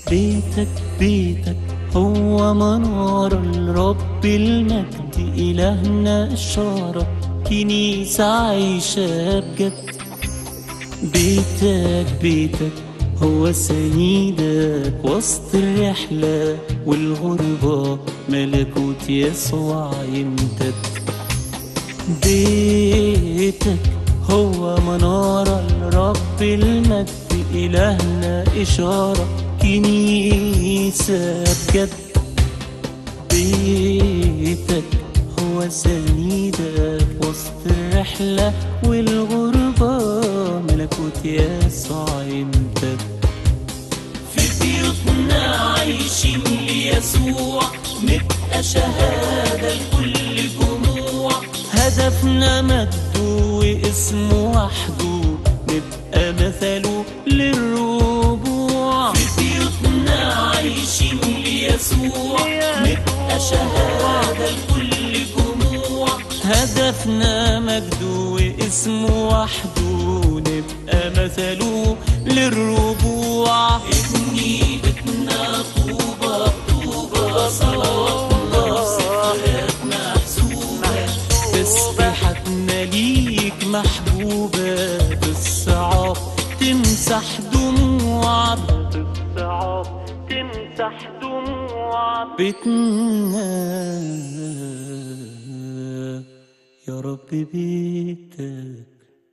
بيتك بيتك هو منار الرب المجد إلهنا إشارة كنيسة عايشة بجد بيتك بيتك هو سيدك وسط الرحلة والغربة ملكوت يسوع يمتد بيتك هو منارة الرب المجد إلهنا إشارة كنيسة بجد بيتك هو سندك وسط الرحلة والغربة ملكوت يسوع يمتد في بيوتنا عايشين ليسوع نبقى شهادة لكل جموع هدفنا مجده واسمه وحده نبقى مثله للربوع في بيوتنا عايشين ليسوع نبقى شهادة لكل جموع هدفنا مجده واسمه وحده نبقى مثله للربوع ابني بيتنا طوبة طوبة صلواتنا صفات محسوبة تسبيحتنا ليك محبوبة بالصعاب تمسح دموع بالصعاب تمسح دموع بيتنا يا رب بيتك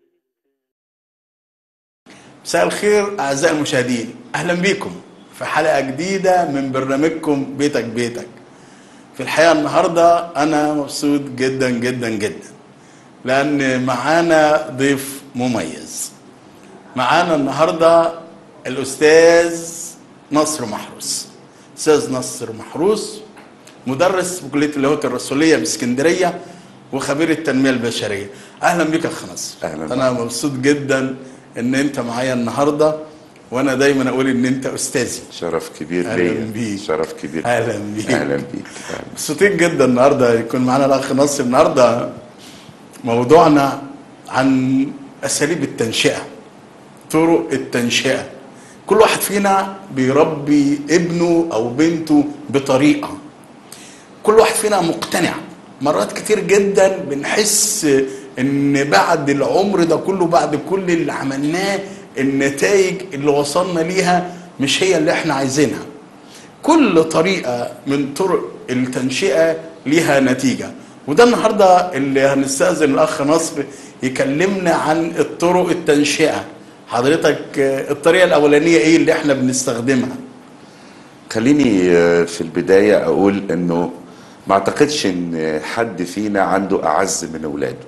مساء الخير أعزائي المشاهدين أهلا بكم في حلقة جديدة من برنامجكم بيتك بيتك في الحقيقة النهاردة أنا مبسوط جدا جدا جدا لأن معانا ضيف مميز معانا النهاردة الأستاذ نصر محروس أستاذ نصر محروس مدرس بكلية اللاهوت الرسولية باسكندرية وخبير التنمية البشرية أهلا بك يا أخ نصر أهلاً أنا مبسوط جدا إن أنت معايا النهاردة وأنا دايما أقول إن أنت أستاذي شرف كبير أهلاً ليا بيك. شرف كبير أهلاً بيك. اهلا بيك أهلاً. مبسوطين جدا النهارده يكون معانا الاخ نصر النهارده موضوعنا عن اساليب التنشئه طرق التنشئه كل واحد فينا بيربي ابنه او بنته بطريقه كل واحد فينا مقتنع مرات كتير جدا بنحس ان بعد العمر ده كله بعد كل اللي عملناه النتائج اللي وصلنا ليها مش هي اللي احنا عايزينها كل طريقة من طرق التنشئة ليها نتيجة وده النهاردة اللي هنستأذن الأخ نصر يكلمنا عن الطرق التنشئة حضرتك آه، الطريقة الأولانية إيه اللي إحنا بنستخدمها خليني آه، في البدايه اقول انه ما اعتقدش ان حد فينا عنده اعز من اولاده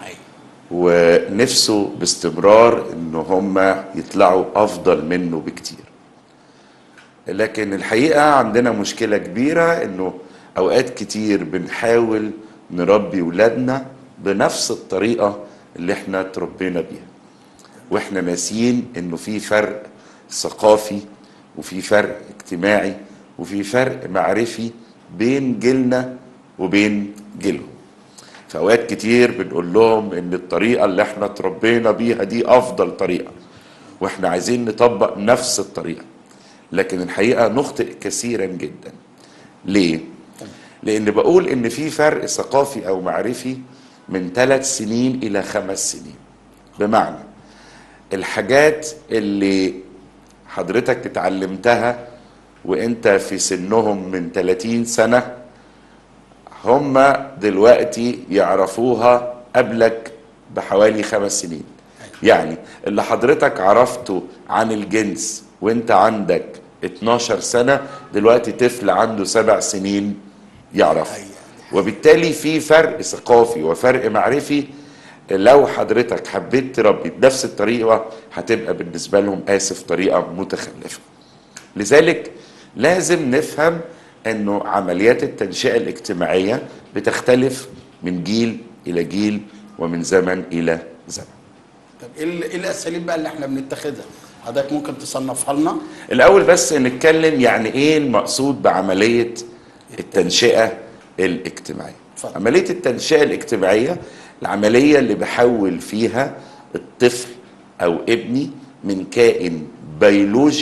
ونفسه باستمرار ان هم يطلعوا افضل منه بكتير لكن الحقيقه عندنا مشكله كبيره انه اوقات كتير بنحاول نربي ولادنا بنفس الطريقه اللي احنا تربينا بيها واحنا ناسيين انه في فرق ثقافي وفي فرق اجتماعي وفي فرق معرفي بين جيلنا وبين جيلهم في اوقات كتير بنقول لهم ان الطريقه اللي احنا اتربينا بيها دي افضل طريقه واحنا عايزين نطبق نفس الطريقه لكن الحقيقه نخطئ كثيرا جدا ليه لان بقول ان في فرق ثقافي او معرفي من ثلاث سنين الى خمس سنين بمعنى الحاجات اللي حضرتك اتعلمتها وانت في سنهم من 30 سنه هم دلوقتي يعرفوها قبلك بحوالي خمس سنين يعني اللي حضرتك عرفته عن الجنس وانت عندك 12 سنة دلوقتي طفل عنده سبع سنين يعرف وبالتالي في فرق ثقافي وفرق معرفي لو حضرتك حبيت تربي بنفس الطريقة هتبقى بالنسبة لهم آسف طريقة متخلفة لذلك لازم نفهم انه عمليات التنشئه الاجتماعيه بتختلف من جيل الى جيل ومن زمن الى زمن. طب إيه ال- إيه الأساليب بقى اللي إحنا بنتخذها حضرتك ممكن تصنفها لنا الاول بس نتكلم يعني ايه المقصود بعمليه التنشئه الاجتماعيه. اتفضل. عمليه التنشئه الاجتماعيه العمليه اللي بحول فيها الطفل او ابني من كائن بيولوجي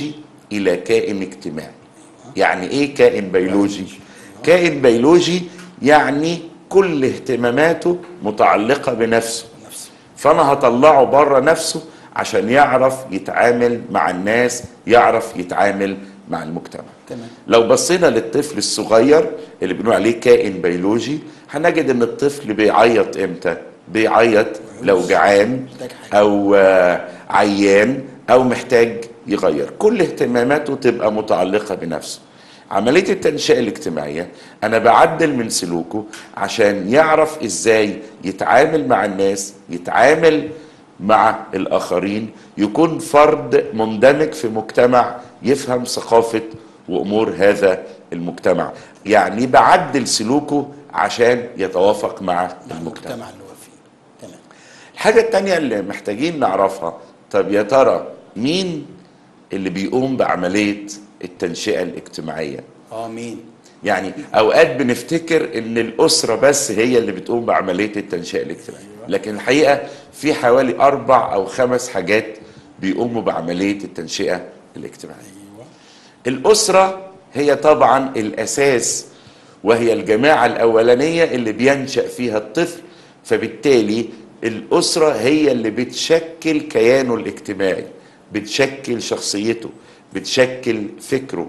الى كائن اجتماعي يعني ايه كائن بيولوجي كائن بيولوجي يعني كل اهتماماته متعلقه بنفسه نفسه فانا هطلعه بره نفسه عشان يعرف يتعامل مع الناس يعرف يتعامل مع المجتمع تمام لو بصينا للطفل الصغير اللي بنقول عليه كائن بيولوجي هنجد ان الطفل بيعيط امتى بيعيط لو جعان محتاج حاجة. او آه، عيان او محتاج يغير كل اهتماماته تبقى متعلقة بنفسه عملية التنشئة الاجتماعية أنا بعدل من سلوكه عشان يعرف إزاي يتعامل مع الناس يتعامل مع الآخرين يكون فرد مندمج في مجتمع يفهم ثقافة وأمور هذا المجتمع يعني بعدل سلوكه عشان يتوافق مع المجتمع المجتمع اللي هو فيه تمام الحاجة التانية اللي محتاجين نعرفها طب يا ترى مين اللي بيقوم بعملية التنشئة الاجتماعية اه مين يعني اوقات بنفتكر ان الاسره بس هي اللي بتقوم بعمليه التنشئه الاجتماعيه لكن الحقيقه في حوالي اربع او خمس حاجات بيقوموا بعمليه التنشئه الاجتماعيه ايوه الاسره هي طبعا الاساس وهي الجماعه الاولانيه اللي بينشا فيها الطفل فبالتالي الاسره هي اللي بتشكل كيانه الاجتماعي بتشكل شخصيته بتشكل فكره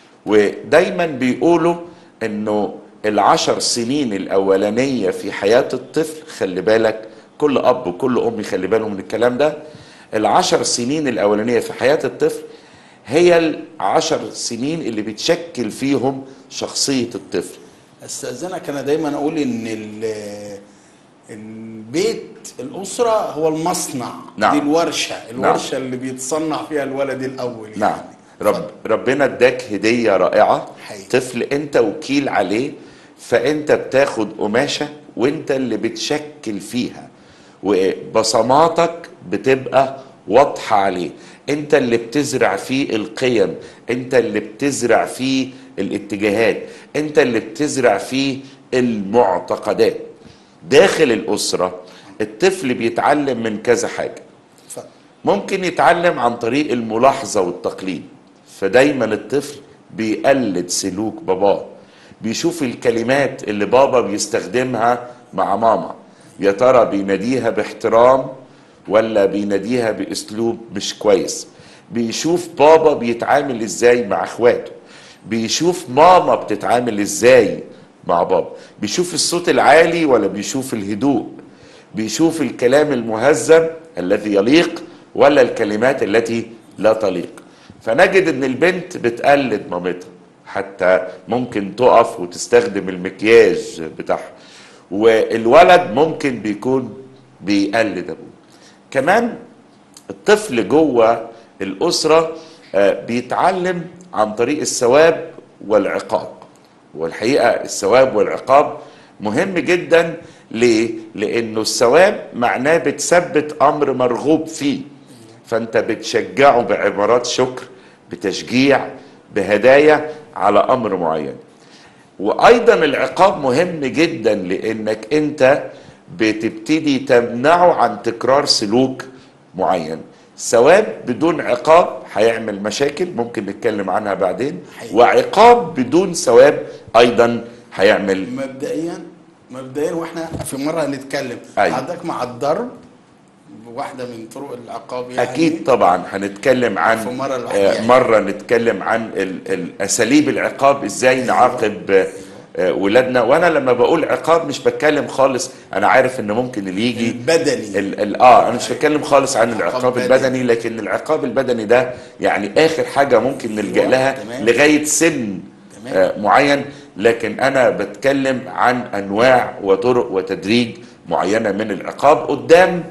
ودايما بيقولوا انه العشر سنين الاولانيه في حياه الطفل خلي بالك كل اب وكل ام يخلي بالهم من الكلام ده العشر سنين الاولانيه في حياه الطفل هي العشر سنين اللي بتشكل فيهم شخصيه الطفل استاذنك انا دايما اقول ان ال- البيت الاسره هو المصنع نعم. دي الورشه الورشه اللي بيتصنع فيها الولد الاول نعم يعني. رب ربنا اداك هديه رائعه حقيقي. طفل انت وكيل عليه فانت بتاخد قماشه وانت اللي بتشكل فيها وبصماتك بتبقى واضحه عليه انت اللي بتزرع فيه القيم انت اللي بتزرع فيه الاتجاهات انت اللي بتزرع فيه المعتقدات داخل الاسره الطفل بيتعلم من كذا حاجه اتفضل. ممكن يتعلم عن طريق الملاحظة والتقليد فدايما الطفل بيقلد سلوك باباه بيشوف الكلمات اللي بابا بيستخدمها مع ماما يا ترى بيناديها باحترام ولا بيناديها باسلوب مش كويس بيشوف بابا بيتعامل ازاي مع اخواته بيشوف ماما بتتعامل ازاي مع بابا بيشوف الصوت العالي ولا بيشوف الهدوء بيشوف الكلام المهذب الذي يليق ولا الكلمات التي لا تليق فنجد ان البنت بتقلد مامتها حتى ممكن تقف وتستخدم المكياج بتاعها والولد ممكن بيكون بيقلد ابوه كمان الطفل جوه الاسره آه، بيتعلم عن طريق الثواب والعقاب والحقيقه الثواب والعقاب مهم جدا ليه؟ لانه الثواب معناه بتثبت امر مرغوب فيه فانت بتشجعه بعبارات شكر بتشجيع بهدايا على امر معين وايضا العقاب مهم جدا لانك انت بتبتدي تمنعه عن تكرار سلوك معين ثواب بدون عقاب هيعمل مشاكل ممكن نتكلم عنها بعدين حقيقي. وعقاب بدون ثواب ايضا هيعمل مبدئيا مبدئيا واحنا في مره هنتكلم أيوة. عندك مع الضرب واحده من طرق العقاب يعني اكيد طبعا هنتكلم عن في مرة آه، لوحديها. مره نتكلم عن ال- الاساليب العقاب ازاي نعاقب آه، آه، ولادنا وانا لما بقول عقاب مش بتكلم خالص انا عارف ان ممكن اللي يجي البدني ال ال اه انا مش بتكلم خالص عن العقاب عقاب البدني لكن العقاب البدني ده يعني اخر حاجه ممكن نلجا أيوة، لها تمام. لغايه سن تمام. آه معين لكن انا بتكلم عن انواع وطرق وتدريج معينه من العقاب قدام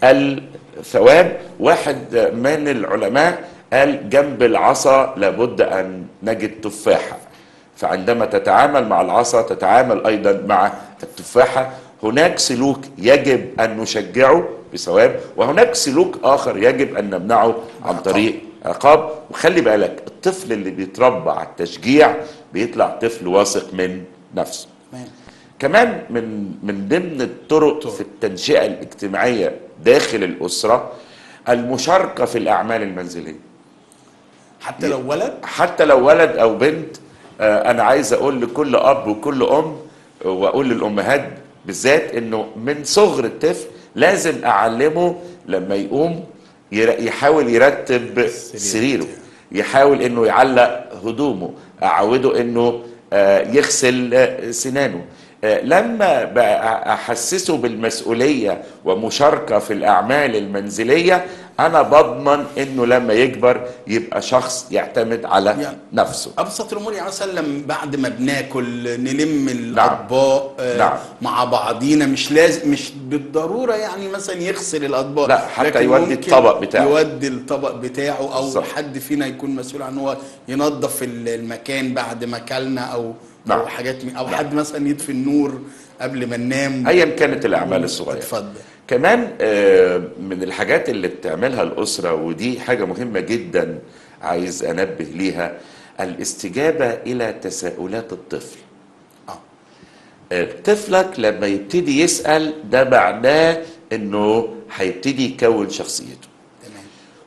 الثواب واحد من العلماء قال جنب العصا لابد ان نجد تفاحه فعندما تتعامل مع العصا تتعامل ايضا مع التفاحه هناك سلوك يجب ان نشجعه بثواب وهناك سلوك اخر يجب ان نمنعه عن بعقاب. طريق عقاب وخلي بالك الطفل اللي بيتربى على التشجيع بيطلع طفل واثق من نفسه تمام. كمان من من ضمن الطرق في التنشئه الاجتماعيه داخل الاسره المشاركه في الاعمال المنزليه حتى لو ولد حتى لو ولد او بنت آه، انا عايز اقول لكل اب وكل ام واقول للامهات بالذات انه من صغر الطفل لازم اعلمه لما يقوم ير- يحاول يرتب سريره يحاول انه يعلق هدومه اعوده انه آه، يغسل آه، سنانه آه، لما بقى احسسه بالمسؤوليه ومشاركه في الاعمال المنزليه انا بضمن انه لما يكبر يبقى شخص يعتمد على يعني نفسه ابسط الامور يعني مثلا لما بعد ما بناكل نلم الاطباق آه، نعم. مع بعضينا مش لازم مش بالضروره يعني مثلا يغسل الاطباق لا، حتى لكن يودي ممكن الطبق بتاعه. يودي الطبق بتاعه او بالظبط. حد فينا يكون مسؤول عن هو ينظف ال- المكان بعد ما اكلنا او نعم. او حاجات من- او حد مثلا يطفي النور قبل ما ننام ايا كانت الاعمال الصغيره اتفضل كمان آه، من الحاجات اللي بتعملها الأسرة ودي حاجة مهمة جدا عايز أنبه ليها الاستجابة إلى تساؤلات الطفل اه آه، طفلك لما يبتدي يسأل ده معناه إنه هيبتدي يكون شخصيته تمام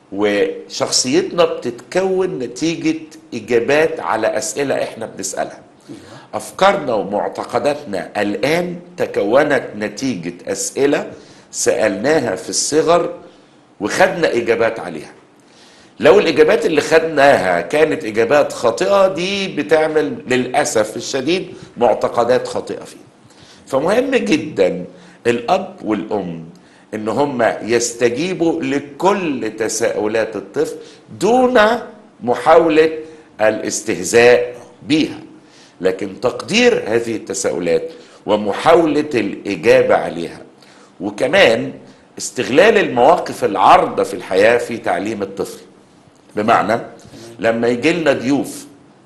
وشخصيتنا بتتكون نتيجة إجابات على أسئلة إحنا بنسألها أفكارنا ومعتقداتنا الآن تكونت نتيجة أسئلة سألناها في الصغر وخدنا إجابات عليها لو الإجابات اللي خدناها كانت إجابات خاطئة دي بتعمل للأسف الشديد معتقدات خاطئة فيه فمهم جدا الأب والأم إن هم يستجيبوا لكل تساؤلات الطفل دون محاولة الاستهزاء بيها لكن تقدير هذه التساؤلات ومحاولة الإجابة عليها وكمان استغلال المواقف العارضة في الحياة في تعليم الطفل بمعنى لما يجي لنا ضيوف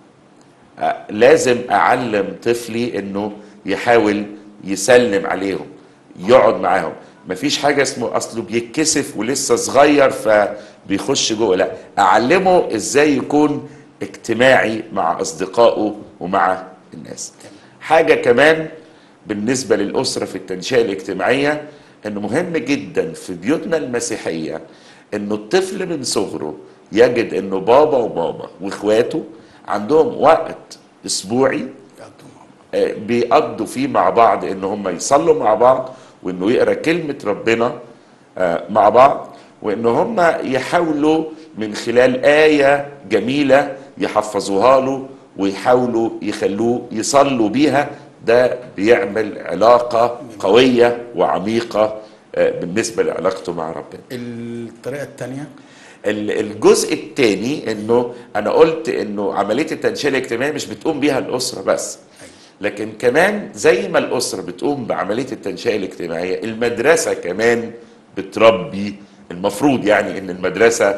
آه، لازم أعلم طفلي إنه يحاول يسلم عليهم يقعد معاهم مفيش حاجة اسمه أصله بيتكسف ولسه صغير فبيخش جوه لا أعلمه إزاي يكون اجتماعي مع أصدقائه ومع الناس حاجة كمان بالنسبة للأسرة في التنشئة الاجتماعية إنه مهم جدا في بيوتنا المسيحية إنه الطفل من صغره يجد إنه بابا وماما وإخواته عندهم وقت أسبوعي يقضوا مع بعض. آه، بيقضوا فيه مع بعض ان هم يصلوا مع بعض وانه يقرا كلمه ربنا آه، مع بعض وان هم يحاولوا من خلال ايه جميله يحفظوها له ويحاولوا يخلوه يصلوا بيها ده بيعمل علاقه قويه وعميقه آه، بالنسبه لعلاقته مع ربنا الطريقه الثانيه ال- الجزء الثاني انه انا قلت انه عمليه التنشئه الاجتماعيه مش بتقوم بيها الاسره بس لكن كمان زي ما الاسره بتقوم بعمليه التنشئه الاجتماعيه المدرسه كمان بتربي المفروض يعني ان المدرسه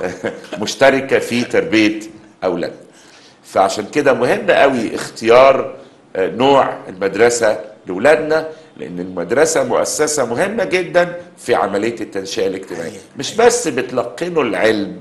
مشتركه في تربيه اولاد فعشان كده مهم قوي اختيار آه، نوع المدرسه لاولادنا لان المدرسه مؤسسه مهمه جدا في عمليه التنشئه الاجتماعيه حقيقي. مش بس بتلقنه العلم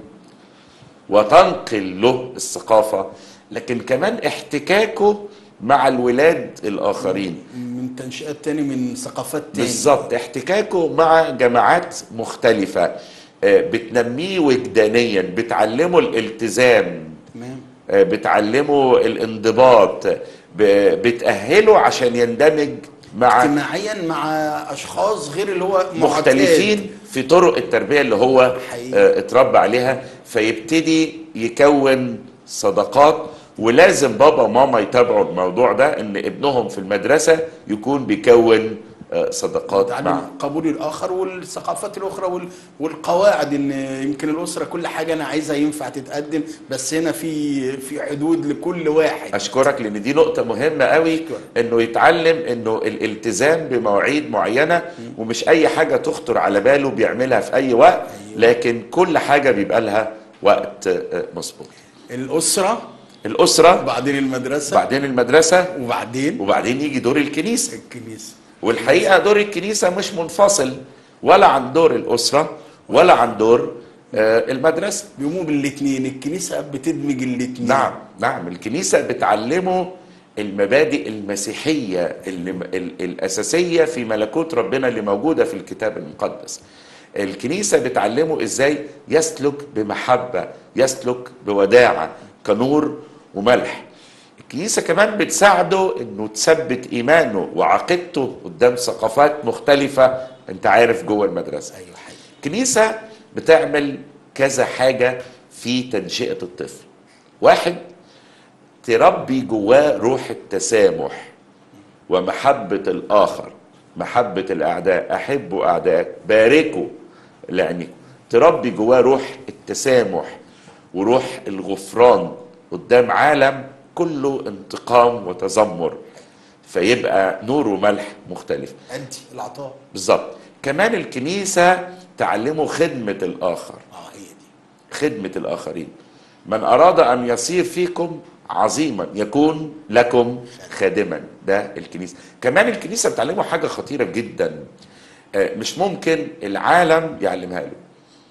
وتنقل له الثقافه لكن كمان احتكاكه مع الولاد الاخرين من تنشئات تاني من ثقافات تاني بالظبط احتكاكه مع جماعات مختلفه آه، بتنميه وجدانيا بتعلمه الالتزام تمام آه، بتعلمه الانضباط ب- بتأهله عشان يندمج مع اجتماعيا مع اشخاص غير اللي هو معتاد. مختلفين في طرق التربية اللي هو حقيقي. آه، اتربى عليها فيبتدي يكون صداقات ولازم بابا وماما يتابعوا الموضوع ده ان ابنهم في المدرسة يكون بيكون آه، صداقات تعلم معه قبول الاخر والثقافات الاخرى وال- والقواعد ان يمكن الاسره كل حاجه انا عايزها ينفع تتقدم بس هنا في في حدود لكل واحد اشكرك لان دي نقطه مهمه قوي أشكرك. انه يتعلم انه الالتزام بمواعيد معينه ومش اي حاجه تخطر على باله بيعملها في اي وقت لكن كل حاجه بيبقى لها وقت آه، مظبوط الاسره الاسره وبعدين المدرسه بعدين المدرسه وبعدين وبعدين يجي دور الكنيسه الكنيسه والحقيقه دور الكنيسه مش منفصل ولا عن دور الاسره ولا عن دور آه، المدرسه بيقوموا بالاثنين الكنيسه بتدمج الاثنين نعم نعم الكنيسة بتعلمه المبادئ المسيحية اللي ال- الأساسية في ملكوت ربنا اللي موجودة في الكتاب المقدس الكنيسة بتعلمه ازاي يسلك بمحبة يسلك بوداعة كنور وملح الكنيسة كمان بتساعده انه تثبت ايمانه وعقيدته قدام ثقافات مختلفة انت عارف جوه المدرسة ايوه حقيقي الكنيسة بتعمل كذا حاجة في تنشئة الطفل واحد تربي جواه روح التسامح ومحبة الآخر محبة الأعداء أحبوا أعداءك باركوا لعينيكم تربي جواه روح التسامح وروح الغفران قدام عالم كله انتقام وتذمر فيبقى نور وملح مختلف ادي العطاء بالظبط كمان الكنيسة تعلمه خدمة الآخر اه هي دي خدمة الآخرين من أراد أن يصير فيكم عظيما يكون لكم خادما ده الكنيسة كمان الكنيسة بتعلمه حاجة خطيرة جدا آه، مش ممكن العالم يعلمها له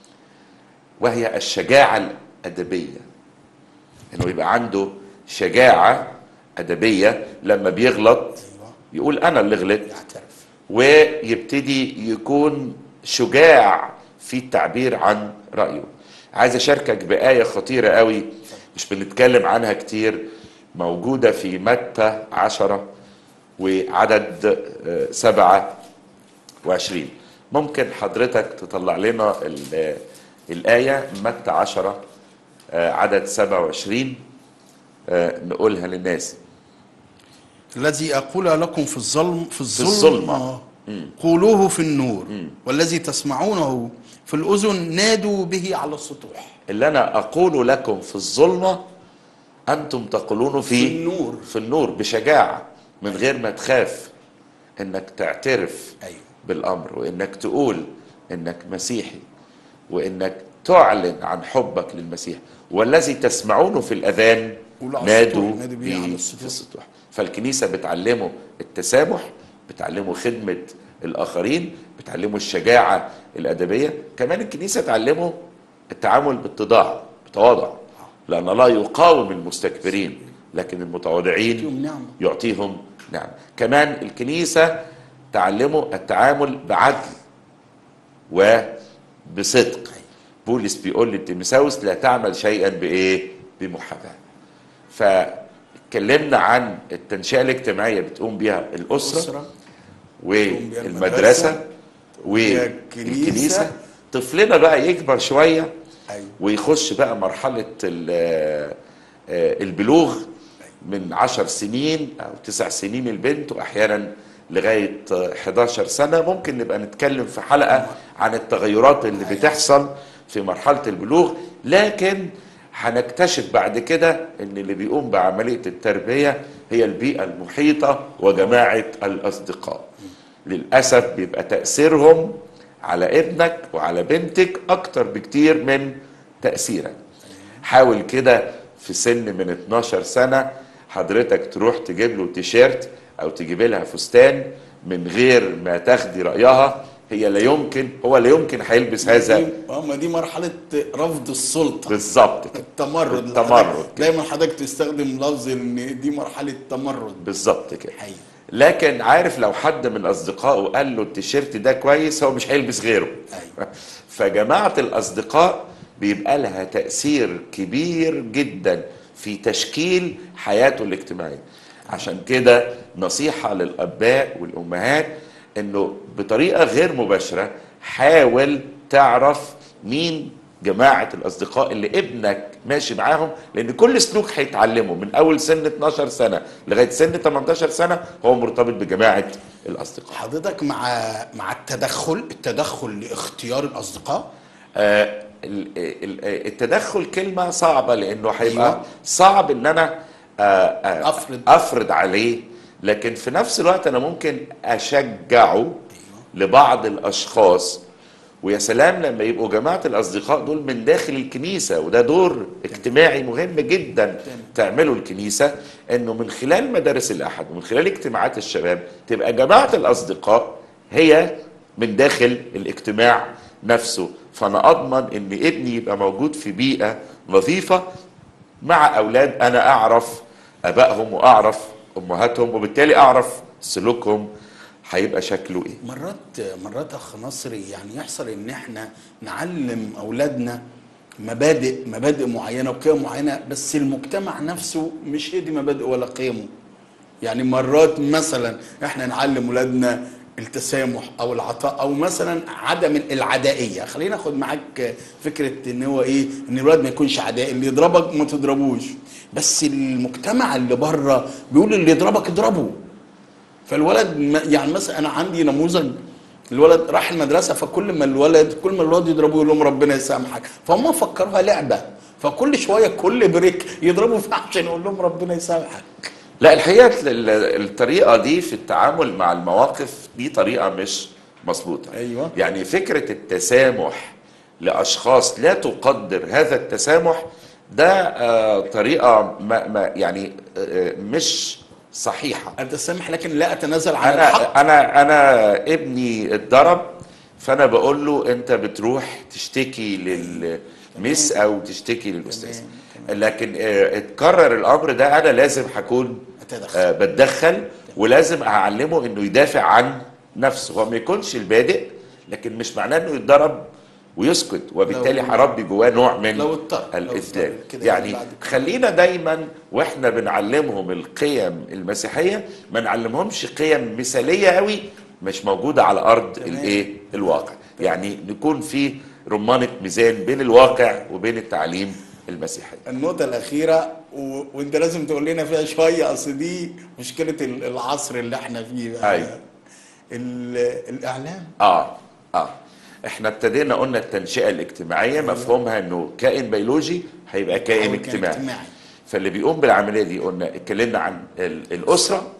وهي الشجاعة الأدبية إنه يبقى عنده شجاعة أدبية لما بيغلط ايوه يقول أنا اللي غلطت يعترف ويبتدي يكون شجاع في التعبير عن رأيه عايز أشاركك بآية خطيرة قوي مش بنتكلم عنها كتير موجودة في متى عشرة وعدد آه، سبعة وعشرين ممكن حضرتك تطلع لنا ال- الآية متى عشرة آه، عدد سبعة وعشرين آه، نقولها للناس الذي اقول لكم في الظلم في الظلم الظلمة. آه. قولوه في النور والذي تسمعونه في الاذن نادوا به على السطوح اللي انا اقول لكم في الظلمه انتم تقولون في في النور. في النور بشجاعه من غير ما تخاف انك تعترف ايوه بالامر وانك تقول انك مسيحي وانك تعلن عن حبك للمسيح والذي تسمعونه في الاذان قولوا على نادوا السطوح، نادوا بيه على به السطوح. في السطوح فالكنيسه بتعلمه التسامح بتعلمه خدمه الاخرين بتعلمه الشجاعه الادبيه كمان الكنيسه تعلمه التعامل بالتضاع بتواضع لان الله يقاوم المستكبرين لكن المتواضعين يعطيهم نعمة. يعطيهم نعم كمان الكنيسه تعلمه التعامل بعدل وبصدق بولس بيقول لتيموثاوس لا تعمل شيئا بايه بمحاباه فاتكلمنا عن التنشئه الاجتماعيه بتقوم بيها الاسره الأسرة والمدرسه المدرسة، والكنيسه الكنيسة. طفلنا بقى يكبر شويه ايوه ويخش بقى مرحلة ال- آه، البلوغ من عشر سنين أو تسع سنين البنت وأحيانا لغاية آه، 11 سنة ممكن نبقى نتكلم في حلقة عن التغيرات اللي بتحصل في مرحلة البلوغ لكن هنكتشف بعد كده ان اللي بيقوم بعملية التربية هي البيئة المحيطة وجماعة الأصدقاء للأسف بيبقى تأثيرهم على ابنك وعلى بنتك أكتر بكتير من تأثيرك حاول كده في سن من 12 سنة حضرتك تروح تجيب له تيشيرت أو تجيب لها فستان من غير ما تاخدي رأيها هي لا يمكن هو لا يمكن هيلبس هذا دي- اه ما دي مرحله رفض السلطه بالظبط كده التمرد التمرد كده. دايما حضرتك تستخدم لفظ ان دي مرحله تمرد بالظبط كده حقيقي لكن عارف لو حد من اصدقائه قال له التيشيرت ده كويس هو مش هيلبس غيره أيوة. فجماعه الاصدقاء بيبقى لها تاثير كبير جدا في تشكيل حياته الاجتماعيه عشان كده نصيحه للاباء والامهات انه بطريقه غير مباشره حاول تعرف مين جماعة الأصدقاء اللي ابنك ماشي معاهم لأن كل سلوك هيتعلمه من أول سن 12 سنة لغاية سن 18 سنة هو مرتبط بجماعة الأصدقاء حضرتك مع مع التدخل التدخل لاختيار الاصدقاء آه، ال- ال- التدخل كلمة صعبة لأنه هيبقى أيوة. صعب إن أنا آه، آه، أفرض. أفرض عليه لكن في نفس الوقت أنا ممكن أشجعه لبعض الأشخاص ويا سلام لما يبقوا جماعة الأصدقاء دول من داخل الكنيسة وده دور اجتماعي مهم جدا تعمله الكنيسة إنه من خلال مدارس الأحد ومن خلال اجتماعات الشباب تبقى جماعة الأصدقاء هي من داخل الاجتماع نفسه فأنا أضمن إن ابني يبقى موجود في بيئة نظيفة مع أولاد أنا أعرف أبائهم وأعرف أمهاتهم وبالتالي أعرف سلوكهم هيبقى شكله ايه مرات مرات اخ نصري يعني يحصل ان احنا نعلم اولادنا مبادئ مبادئ معينه وقيم معينه بس المجتمع نفسه مش هي دي مبادئ ولا قيمه يعني مرات مثلا احنا نعلم اولادنا التسامح او العطاء او مثلا عدم العدائيه خلينا ناخد معاك فكره ان هو ايه ان الولد ما يكونش عدائي اللي يضربك ما تضربوش بس المجتمع اللي بره بيقول اللي يضربك اضربه فالولد ما- يعني مثلا انا عندي نموذج الولد راح المدرسه فكل ما الولد كل ما الولد يضربه يقول لهم ربنا يسامحك فهم فكروها لعبه فكل شويه كل بريك يضربوا فيها عشان يقول لهم ربنا يسامحك لا الحقيقه ال- ال- الطريقه دي في التعامل مع المواقف دي طريقه مش مظبوطه أيوة. يعني فكره التسامح لاشخاص لا تقدر هذا التسامح ده آه، طريقه ما ما يعني آه، مش صحيحه اتسامح لكن لا اتنازل عن الحق انا انا انا ابني اتضرب فانا بقول له انت بتروح تشتكي للمس او تشتكي للاستاذ لكن آه، اتكرر الامر ده انا لازم هكون أتدخل. آه، بتدخل ولازم اعلمه انه يدافع عن نفسه هو ما يكونش البادئ لكن مش معناه انه يتضرب ويسكت وبالتالي لو- هربي جواه نوع من لو اضطر. لو الاذلال اضطر كده يعني بعد كده. خلينا دايما واحنا بنعلمهم القيم المسيحيه ما نعلمهمش قيم مثاليه قوي مش موجوده على ارض تمام. الايه الواقع يعني نكون في رمانه ميزان بين الواقع وبين التعليم المسيحي النقطة الأخيرة و... وأنت لازم تقول لنا فيها شوية أصل دي مشكلة ال- العصر اللي احنا فيه بقى. أيوة. ال... الإعلام اه اه احنا ابتدينا قلنا التنشئه الاجتماعيه مفهومها انه كائن بيولوجي هيبقى كائن أو كائن اجتماعي اجتماعي. فاللي بيقوم بالعمليه دي قلنا اتكلمنا عن ال- الاسره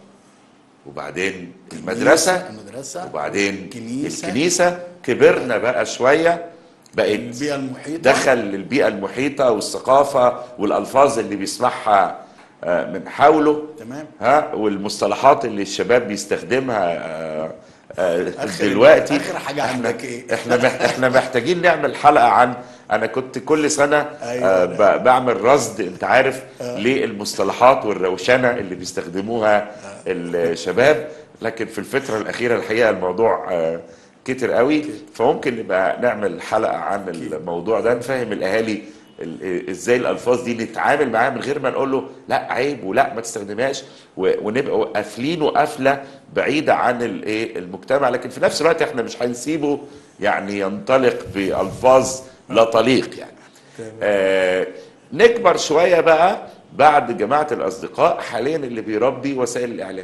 وبعدين المدرسه المدرسة وبعدين الكنيسة. الكنيسه كبرنا بقى شويه بقت البيئة المحيطة دخل البيئه المحيطه والثقافه والالفاظ اللي بيسمعها آه، من حوله تمام. ها والمصطلحات اللي الشباب بيستخدمها آه، آه، آخر- دلوقتي آخر حاجة احنا عندك إيه؟ احنا مح- احنا محتاجين نعمل حلقه عن انا كنت كل سنه أيوة. آه، ب- بعمل رصد انت عارف للمصطلحات والروشنه اللي بيستخدموها الشباب لكن في الفتره الاخيره الحقيقه الموضوع آه، كتر قوي فممكن نبقى نعمل حلقه عن الموضوع ده نفهم الاهالي ال- ازاي الالفاظ دي نتعامل معاها من غير ما نقول له لا عيب ولا ما تستخدمهاش و- ونبقى قافلين وقافله بعيده عن الايه المجتمع لكن في نفس الوقت احنا مش هنسيبه يعني ينطلق بالفاظ لا تليق يعني آه نكبر شويه بقى بعد جماعه الاصدقاء حاليا اللي بيربي وسائل الاعلام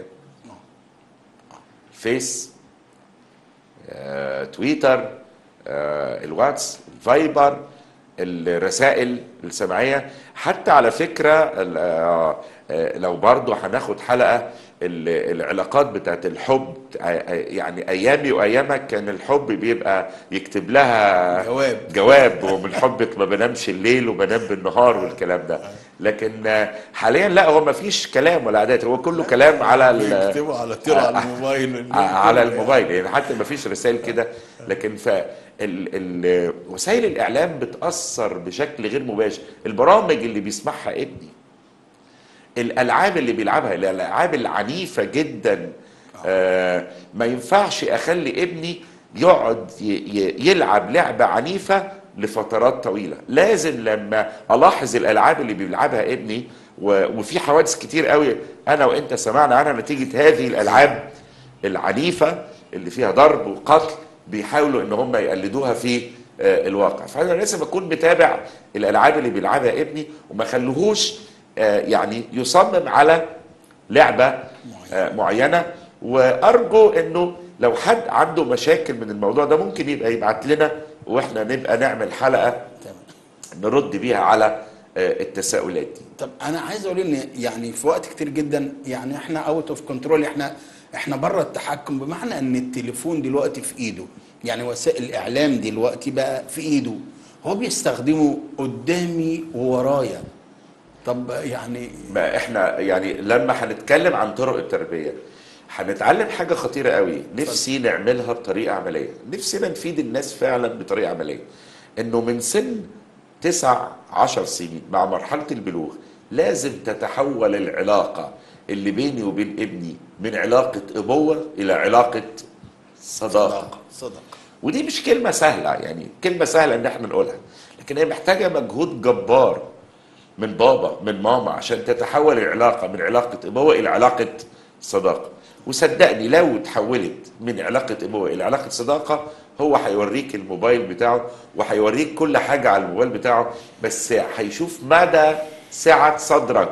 فيس آه، تويتر آه، الواتس الفايبر الرسائل السمعية حتى على فكرة ال- آه، آه، لو برضو هناخد حلقة ال- العلاقات بتاعت الحب آه، آه، يعني أيامي وأيامك كان الحب بيبقى يكتب لها جواب. جواب ومن حبك ما بنامش الليل وبنام بالنهار والكلام ده لكن آه، حاليا لا هو ما فيش كلام ولا عادات هو كله كلام على ال- بيكتبوا على طير على الموبايل على الموبايل يعني حتى ما فيش رسائل كده لكن ف ال- ال- وسائل الاعلام بتاثر بشكل غير مباشر البرامج اللي بيسمعها ابني الالعاب اللي بيلعبها الالعاب العنيفه جدا آه ما ينفعش اخلي ابني يقعد ي- ي- يلعب لعبه عنيفه لفترات طويله لازم لما الاحظ الالعاب اللي بيلعبها ابني و- وفي حوادث كتير قوي انا وانت سمعنا عنها نتيجه هذه الالعاب العنيفه اللي فيها ضرب وقتل بيحاولوا ان هم يقلدوها في آه، الواقع فانا لازم اكون متابع الالعاب اللي بيلعبها ابني وما خلوهوش آه، يعني يصمم على لعبه آه، معينه وارجو انه لو حد عنده مشاكل من الموضوع ده ممكن يبقى يبعت لنا واحنا نبقى نعمل حلقه تمام. نرد بيها على آه، التساؤلات دي طب انا عايز اقول ان يعني في وقت كتير جدا يعني احنا اوت اوف كنترول احنا احنا بره التحكم بمعنى ان التليفون دلوقتي في ايده يعني وسائل الاعلام دلوقتي بقى في ايده هو بيستخدمه قدامي وورايا طب يعني ما احنا يعني لما هنتكلم عن طرق التربيه هنتعلم حاجه خطيره قوي نفسي نعملها بطريقه عمليه نفسنا نفيد الناس فعلا بطريقه عمليه انه من سن تسع عشر سنين مع مرحله البلوغ لازم تتحول العلاقه اللي بيني وبين ابني من علاقة أبوة إلى علاقة صداقة صداقه صداقه ودي مش كلمة سهلة يعني كلمة سهلة إن احنا نقولها لكن هي محتاجة مجهود جبار من بابا من ماما عشان تتحول العلاقة من علاقة أبوة إلى علاقة صداقة وصدقني لو تحولت من علاقة أبوة إلى علاقة صداقة هو هيوريك الموبايل بتاعه وهيوريك كل حاجة على الموبايل بتاعه بس هيشوف مدى سعة صدرك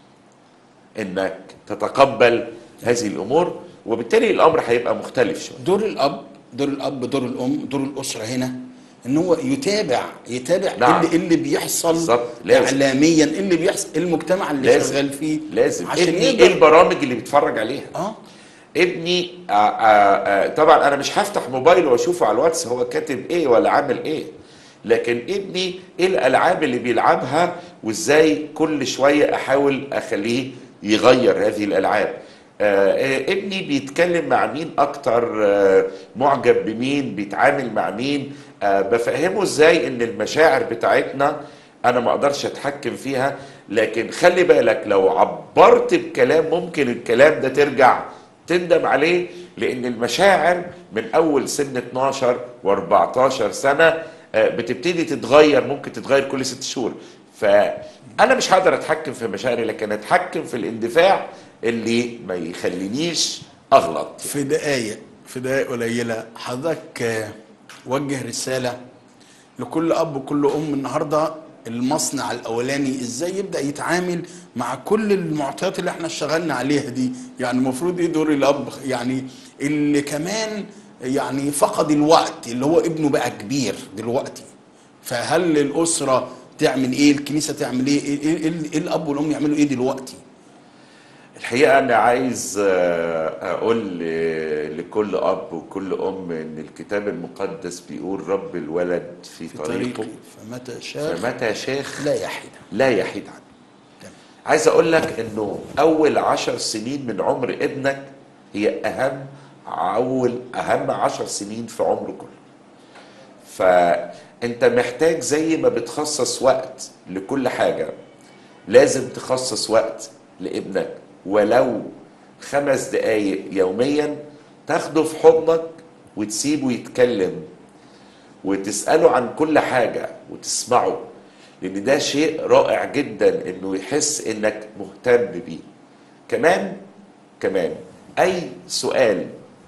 انك تتقبل هذه الامور وبالتالي الامر هيبقى مختلف شويه دور الاب دور الاب دور الام دور الاسره هنا ان هو يتابع يتابع نعم. اللي اللي بيحصل بالظبط. لازم. اعلاميا اللي بيحصل المجتمع اللي لازم. شغال فيه لازم عشان ابني ايه يقدر البرامج اللي بيتفرج عليها اه ابني آه آه آه طبعا انا مش هفتح موبايل واشوفه على الواتس هو كاتب ايه ولا عامل ايه لكن ابني ايه الالعاب اللي بيلعبها وازاي كل شويه احاول اخليه يغير هذه الالعاب آه آه، ابني بيتكلم مع مين اكتر آه معجب بمين بيتعامل مع مين آه بفهمه ازاي ان المشاعر بتاعتنا انا ما اقدرش اتحكم فيها لكن خلي بالك لو عبرت بكلام ممكن الكلام ده ترجع تندم عليه لان المشاعر من اول سن 12 و14 سنه آه، بتبتدي تتغير ممكن تتغير كل ست شهور فانا مش هقدر اتحكم في مشاعري لكن اتحكم في الاندفاع اللي ما يخلينيش اغلط في دقايق في دقايق قليله حضرتك آه، وجه رساله لكل اب وكل ام النهارده المصنع الاولاني ازاي يبدا يتعامل مع كل المعطيات اللي احنا اشتغلنا عليها دي يعني المفروض ايه دور الاب يعني اللي كمان يعني فقد الوقت اللي هو ابنه بقى كبير دلوقتي فهل الاسره تعمل ايه الكنيسه تعمل ايه ايه, إيه, إيه, إيه الاب والام يعملوا ايه دلوقتي الحقيقة أنا عايز آه، أقول ل- لكل أب وكل أم إن الكتاب المقدس بيقول رب الولد في, في طريقه طريقي فمتى شاء فمتى شاخ لا يحيد لا يحيد عنه تمام. عايز أقول لك إنه أول عشر سنين من عمر ابنك هي أهم أول أهم عشر سنين في عمره كله فأنت محتاج زي ما بتخصص وقت لكل حاجة لازم تخصص وقت لابنك ولو خمس دقايق يوميا تاخده في حضنك وتسيبه يتكلم وتسأله عن كل حاجة وتسمعه لأن ده شيء رائع جدا إنه يحس إنك مهتم بيه كمان كمان أي سؤال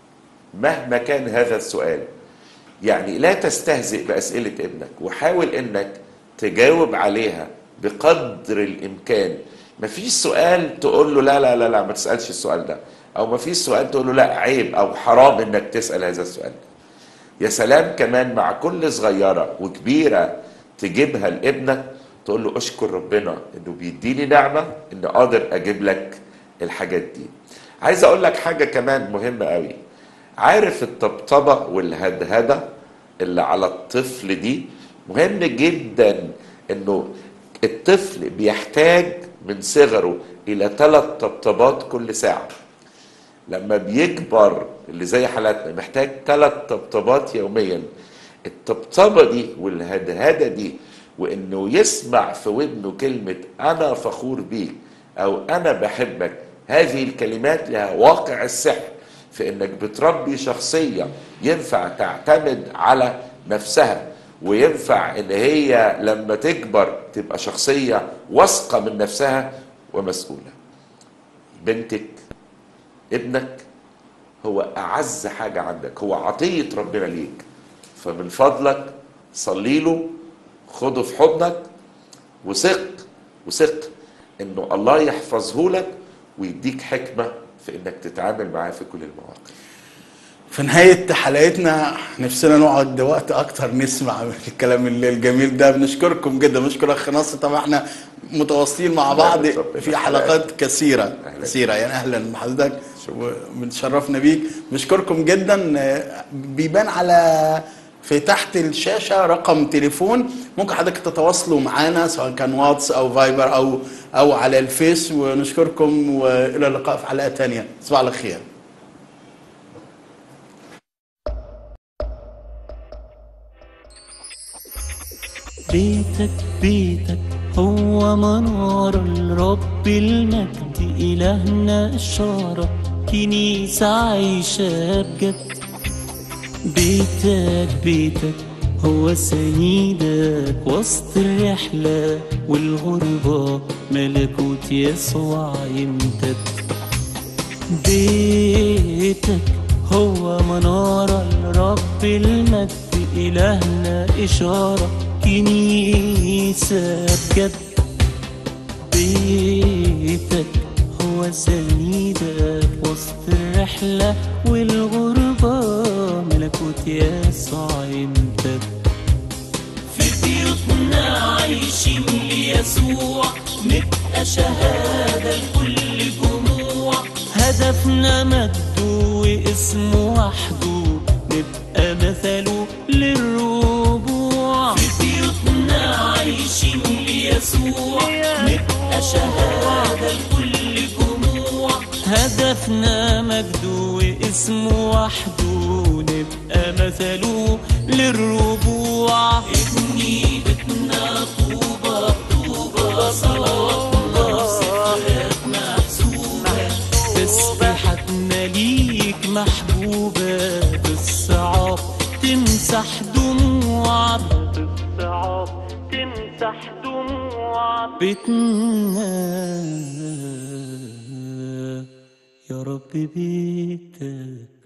مهما كان هذا السؤال يعني لا تستهزئ بأسئلة ابنك وحاول إنك تجاوب عليها بقدر الإمكان مفيش سؤال تقول له لا لا لا لا ما تسألش السؤال ده أو مفيش سؤال تقول له لا عيب أو حرام إنك تسأل هذا السؤال يا سلام كمان مع كل صغيرة وكبيرة تجيبها لابنك تقول له اشكر ربنا انه بيديني نعمة ان قادر اجيب لك الحاجات دي عايز اقول لك حاجة كمان مهمة قوي عارف الطبطبة والهدهدة اللي على الطفل دي مهم جدا انه الطفل بيحتاج من صغره الى ثلاث طبطبات كل ساعه لما بيكبر اللي زي حالاتنا محتاج ثلاث طبطبات يوميا الطبطبه دي والهدهده دي وانه يسمع في ودنه كلمه انا فخور بيك او انا بحبك هذه الكلمات لها واقع السحر في انك بتربي شخصيه ينفع تعتمد على نفسها وينفع ان هي لما تكبر تبقى شخصيه واثقه من نفسها ومسؤوله بنتك ابنك هو اعز حاجه عندك هو عطيه ربنا ليك فمن فضلك صلي له خده في حضنك وثق وثق انه الله يحفظه لك ويديك حكمه في انك تتعامل معاه في كل المواقف في نهاية حلقتنا نفسنا نقعد وقت أكتر نسمع الكلام الجميل ده بنشكركم جدا بنشكر أخ ناصر طبعا احنا متواصلين مع بعض ربنا في يخليك. حلقات كثيرة أهلاً. كثيرة يعني أهلا بحضرتك شكراً. وبنشرفنا بيك بنشكركم جدا آه، بيبان على في تحت الشاشة رقم تليفون ممكن حضرتك تتواصلوا معنا سواء كان واتس أو فايبر أو أو على الفيس ونشكركم وإلى اللقاء في حلقة تانية تصبحوا على خير بيتك بيتك هو منار الرب المجد إلهنا إشارة كنيسة عايشة بجد بيتك بيتك هو سيدك وسط الرحلة والغربة ملكوت يسوع يمتد بيتك هو منارة الرب المجد إلهنا إشارة كنيسة بجد بيتك هو سيدك وسط الرحلة والغربة ملكوت يسوع يمتد في بيوتنا عايشين ليسوع نبقى شهادة لكل جموع هدفنا مجده واسمه وحده نبقى مثله للربوع في بيوتنا عايشين ليسوع نبقى شهادة لكل جموع هدفنا مجده واسمه وحده نبقى مثله للربوع ابني بيتنا طوبة طوبة صلواتنا سفرات محسوبة تسبيحتنا ليك محبوبة بالصعاب تمسح دموع بالصعاب تمسح دموع بيتنا يا رب بيتك